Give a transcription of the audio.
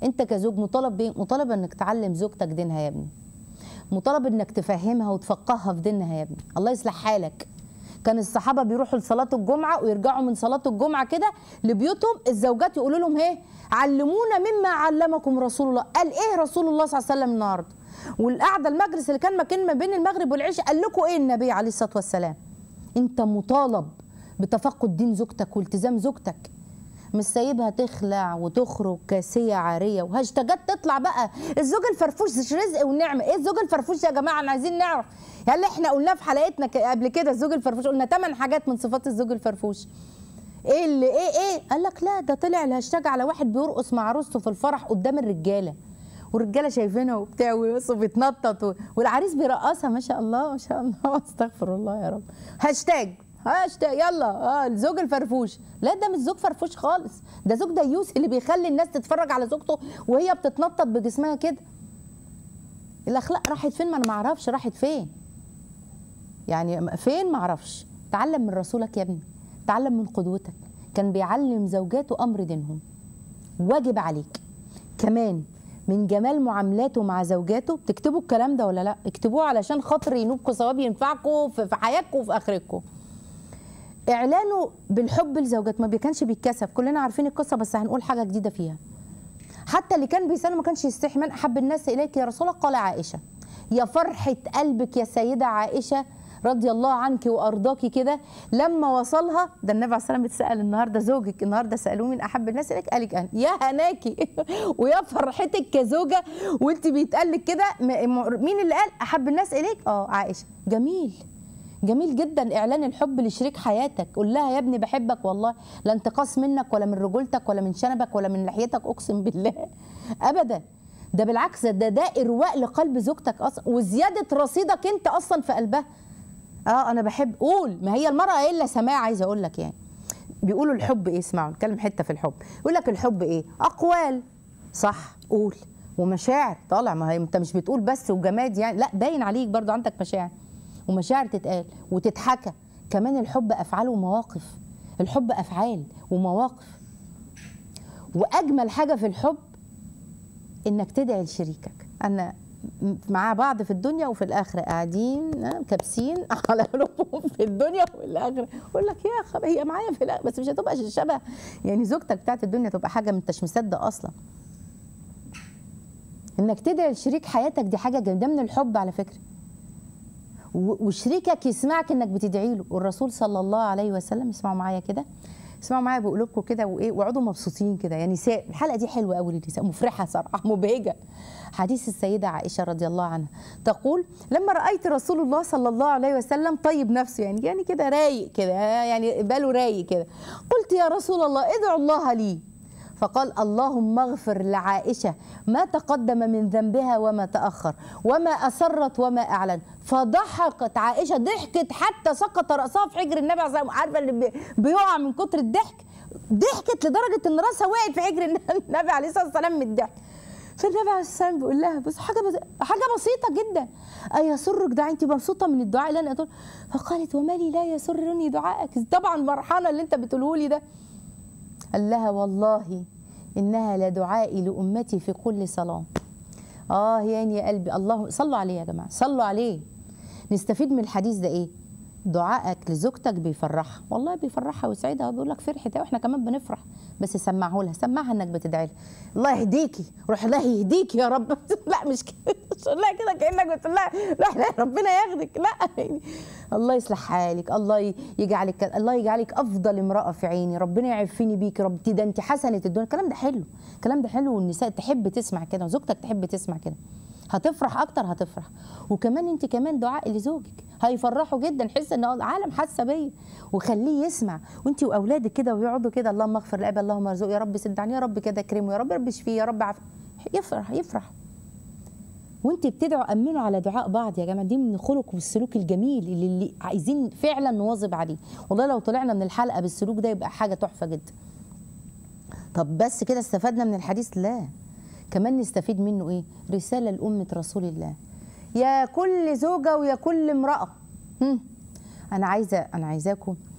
انت كزوج مطالب بايه مطالب انك تعلم زوجتك دينها يا ابني مطالب انك تفهمها وتفقهها في دينها يا ابني الله يصلح حالك كان الصحابه بيروحوا لصلاه الجمعه ويرجعوا من صلاه الجمعه كده لبيوتهم الزوجات يقولوا لهم ايه علمونا مما علمكم رسول الله قال ايه رسول الله صلى الله عليه وسلم النهارده والقعده المجلس اللي كان مكان ما بين المغرب والعشاء قال لكم ايه النبي عليه الصلاه والسلام انت مطالب بتفقد دين زوجتك والتزام زوجتك مش سايبها تخلع وتخرج كاسيه عاريه وهاشتاجات تطلع بقى الزوج الفرفوش رزق ونعمه ايه الزوج الفرفوش يا جماعه احنا عايزين نعرف يعني اللي احنا قلناه في حلقتنا ك- قبل كده الزوج الفرفوش قلنا ثمان حاجات من صفات الزوج الفرفوش ايه اللي ايه ايه قال لك لا ده طلع الهاشتاج على واحد بيرقص مع عروسته في الفرح قدام الرجاله والرجاله شايفينها وبتاع ويرقصوا بيتنطط و- والعريس بيرقصها ما شاء الله ما شاء الله استغفر الله يا رب هاشتاج هاشتاج يلا اه الزوج الفرفوش لا ده مش زوج فرفوش خالص ده زوج ديوس اللي بيخلي الناس تتفرج على زوجته وهي بتتنطط بجسمها كده الاخلاق راحت فين ما انا ما اعرفش راحت فين يعني فين ما اعرفش تعلم من رسولك يا ابني تعلم من قدوتك كان بيعلم زوجاته امر دينهم واجب عليك كمان من جمال معاملاته مع زوجاته تكتبوا الكلام ده ولا لا اكتبوه علشان خاطر ينوبكم ثواب ينفعكم في في حياتكم وفي اخرتكم اعلانه بالحب لزوجات ما كانش بيتكسف كلنا عارفين القصه بس هنقول حاجه جديده فيها حتى اللي كان بيساله ما كانش يستحي من احب الناس اليك يا رسول الله قال عائشه يا فرحه قلبك يا سيده عائشه رضي الله عنك وارضاكي كده لما وصلها ده النبي عليه الصلاه والسلام بيتسال النهارده زوجك النهارده سالوه من احب الناس اليك قالك انا يا هناكي ويا فرحتك كزوجه وانت بيتقال لك كده م- م- مين اللي قال احب الناس اليك اه عائشه جميل جميل جدا اعلان الحب لشريك حياتك قول لها يا ابني بحبك والله لا انتقاص منك ولا من رجولتك ولا من شنبك ولا من لحيتك اقسم بالله ابدا ده بالعكس ده ده ارواء لقلب زوجتك اصلا وزياده رصيدك انت اصلا في قلبها اه انا بحب قول ما هي المراه الا سماع عايزه اقول لك يعني بيقولوا الحب ايه اسمعوا نتكلم حته في الحب يقول لك الحب ايه اقوال صح قول ومشاعر طالع ما هي انت مش بتقول بس وجماد يعني لا باين عليك برضو عندك مشاعر ومشاعر تتقال وتتحكى كمان الحب افعال ومواقف الحب افعال ومواقف واجمل حاجه في الحب انك تدعي لشريكك انا م- مع بعض في الدنيا وفي الاخره قاعدين آه، كابسين على قلوبهم في الدنيا وفي الاخره يقول لك يا خب هي معايا في الاخره بس مش هتبقى شبه يعني زوجتك بتاعت الدنيا تبقى حاجه ما انتش مصدق اصلا انك تدعي لشريك حياتك دي حاجه جميله ده من الحب على فكره و- وشريكك يسمعك انك بتدعي له والرسول صلى الله عليه وسلم اسمعوا معايا كده اسمعوا معايا بقول لكم كده وايه واقعدوا مبسوطين كده يا نساء الحلقه دي حلوه قوي للنساء مفرحه صراحه مبهجه حديث السيده عائشه رضي الله عنها تقول لما رايت رسول الله صلى الله عليه وسلم طيب نفسه يعني يعني كده رايق كده يعني باله رايق كده قلت يا رسول الله ادعو الله لي فقال اللهم اغفر لعائشة ما تقدم من ذنبها وما تأخر وما أسرت وما أعلن فضحكت عائشة ضحكت حتى سقط رأسها في حجر النبي عليه الصلاة والسلام عارفة اللي بي- بيقع من كتر الضحك ضحكت لدرجة إن رأسها وقعت في حجر النبي عليه الصلاة والسلام من الضحك فالنبي عليه الصلاة والسلام بيقول لها بس حاجة بس حاجة بسيطة جدا أيسرك دعاء أنت مبسوطة من الدعاء اللي أنا أقول فقالت وما لي لا يسرني دعائك طبعا فرحانة اللي أنت بتقوله لي ده قال لها والله إنها لدعائي لأمتي في كل صلاة آه يعني يا قلبي الله صلوا عليه يا جماعة صلوا عليه نستفيد من الحديث ده إيه دعائك لزوجتك بيفرحها والله بيفرحها ويسعدها وبيقول لك فرحت واحنا كمان بنفرح بس سمعه لها سمعها انك بتدعي لها الله يهديكي روح الله يهديكي يا رب لا مش كده مش لا كده كانك بتقول لها روح لا ربنا ياخدك لا يعني الله يصلح حالك الله ي- يجعلك الله يجعلك افضل امراه في عيني ربنا يعفني بيك يا رب ده انت حسنه الدنيا الكلام ده حلو الكلام ده حلو والنساء تحب تسمع كده وزوجتك تحب تسمع كده هتفرح اكتر هتفرح وكمان انت كمان دعاء لزوجك هيفرحوا جدا حس ان العالم حاسه بيا وخليه يسمع وانت واولادك كده ويقعدوا كده اللهم اغفر لابي اللهم ارزقه يا رب سد عني يا رب كده اكرمه يا رب رب اشفيه يا رب عافيه يفرح يفرح وانت بتدعوا امنوا على دعاء بعض يا جماعه دي من الخلق والسلوك الجميل اللي, اللي عايزين فعلا نواظب عليه والله لو طلعنا من الحلقه بالسلوك ده يبقى حاجه تحفه جدا طب بس كده استفدنا من الحديث لا كمان نستفيد منه ايه رساله لامه رسول الله يا كل زوجه ويا كل امراه هم. انا عايزه انا عايزاكم